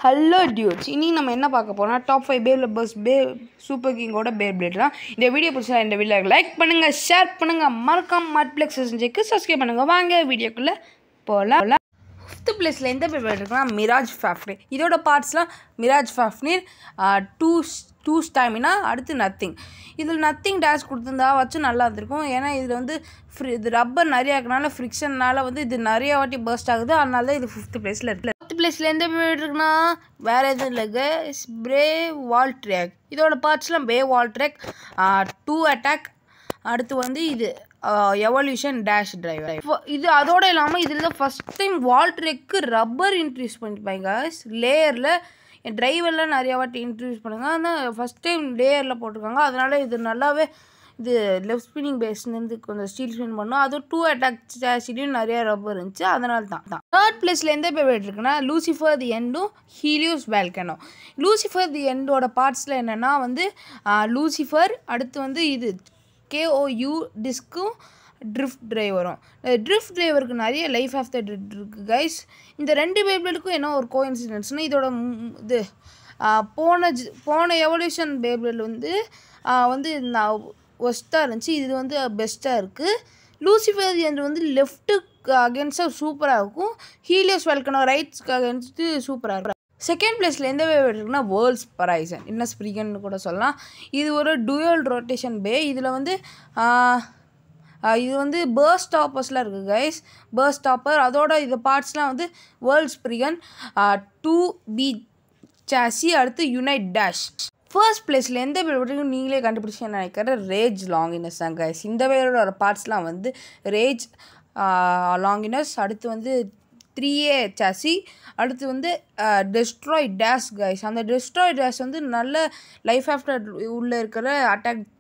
hello dudes இன்னைக்கு நம்ம என்ன பார்க்க போறோம்னா டாப் ஃபைவ் பேபிள் பஸ் பே சூப்பர் கிங்கோட பேர் பிளேட் தான் இந்த வீடியோ பிடிச்சா இந்த வீடியோ லைக் பண்ணுங்கள் ஷேர் பண்ணுங்கள் மறக்காம மட்ப்ளெக்ஸ் செஞ்சுக்கு சப்ஸ்கிரைப் பண்ணுங்கள் வாங்க வீடியோக்குள்ளே போகலாம் ஃபிஃப்த்து பிளேஸில் எந்த பேர் பிளேட் இருக்குன்னா மிராஜ் ஃபேஃப்னீர் இதோட பார்ட்ஸ்லாம் Mirage Fafnir two two stamina அடுத்து நத்திங் இதில் நத்திங் டேஷ் கொடுத்துருந்தா வச்சு நல்லா இருந்திருக்கும் ஏன்னா இதில் வந்து ஃப்ரி இது ரப்பர் நிறையா இருக்கனால ஃப்ரிக்ஷன்னால வந்து இது நிறைய வாட்டி பர்ஸ்ட் ஆகுது அதனால தான் இது ஃபிஃப்த் பிளேஸில் இருக்குது ஃபிஃப்த் பிளேஸில் எந்த பேர் இருக்குன்னா வேறு எதுவும் இல்லைங்க பிரே வால் ட்ராக் இதோட பார்ட்ஸ்லாம் பே வால் ட்ராக் டூ அட்டாக் அடுத்து வந்து இது எவல்யூஷன் டேஷ் டிரைவர் இது அதோட இல்லாமல் இதில் first time Valtryek rubber introduce பண்ணிப்பாங்க லேயரில் என் டிரைவரில் நிறையா வாட்டி இன்ட்ரடியூஸ் பண்ணுங்க ஆனால் ஃபஸ்ட் டைம் லேயரில் போட்டிருக்காங்க அதனால இது நல்லாவே இது லெஃப்ட் ஸ்பின்னிங் பேஸ்லேருந்து கொஞ்சம் ஸ்டீல் ஸ்பின் பண்ணும் அதுவும் டூ அட்டாக் சேசிலையும் நிறைய ரப்பர் இருந்துச்சு அதனால தான் தான் தேர்ட் பிளேஸில் எந்த பேர் இருக்குன்னா லூசிஃபர் தி எண்டும் ஹீலியோஸ் வேல்கனோ லூசிஃபர் தி எண்டோட பார்ட்ஸில் என்னென்னா வந்து லூசிஃபர் அடுத்து வந்து இது கேஓயூ டிஸ்க்கும் ட்ரிஃப்ட் டிரைவரும் ட்ரிஃப்ட் டிரைவருக்கு நிறைய லைஃப் ஆஃப் த இருக்குது கைஸ் இந்த ரெண்டு பேபிளுக்கும் என்ன ஒரு கோ இன்சிடென்ட்ஸ்னால் இதோட இது போன போன எவல்யூஷன் பேபிள் வந்து வந்து நான் ஒஸ்ட்டாக இருந்துச்சு இது வந்து பெஸ்ட்டாக இருக்குது லூசிஃபர் என்று வந்து லெஃப்ட்டுக்கு அகேன்ஸ்டாக சூப்பராக இருக்கும் ஹீலியோஸ் வெல்கனோ ரைட்ஸ்க்கு அகேன்ஸ்ட்டு சூப்பராக இருக்கும் செகண்ட் பிளேஸில் எந்த வே இருக்குன்னா வேர்ல்ட்ஸ் பரைசன் இன்னும் ஸ்ப்ரிகன் கூட சொல்லலாம் இது ஒரு டுயல் ரொட்டேஷன் பே இதில் வந்து இது வந்து பேர்ஸ் டாப்பர்ஸ்லாம் இருக்குது கைஸ் பேர்ஸ் டாப்பர் அதோட இது பார்ட்ஸ்லாம் வந்து வேர்ல்ட் ஸ்ப்ரிகன் டூ பி சாசி அடுத்து யுனைட் டேஷ் ஃபர்ஸ்ட் பிளேஸில் எந்த பேர் வரைக்கும் நீங்களே கண்டுபிடிச்சு நினைக்கிற ரேஜ் லாங்கினஸ் தான் கைஸ் இந்த பேரோட பார்ட்ஸ்லாம் வந்து ரேஜ் லாங்கினஸ் அடுத்து வந்து த்ரீ ஏ சாசி அடுத்து வந்து டெஸ்ட்ராய் டேஷ் கைஸ் அந்த டெஸ்ட்ராய் டேஷ் வந்து நல்ல லைஃப் ஆஃப்டர் உள்ளே இருக்கிற அட்டாக்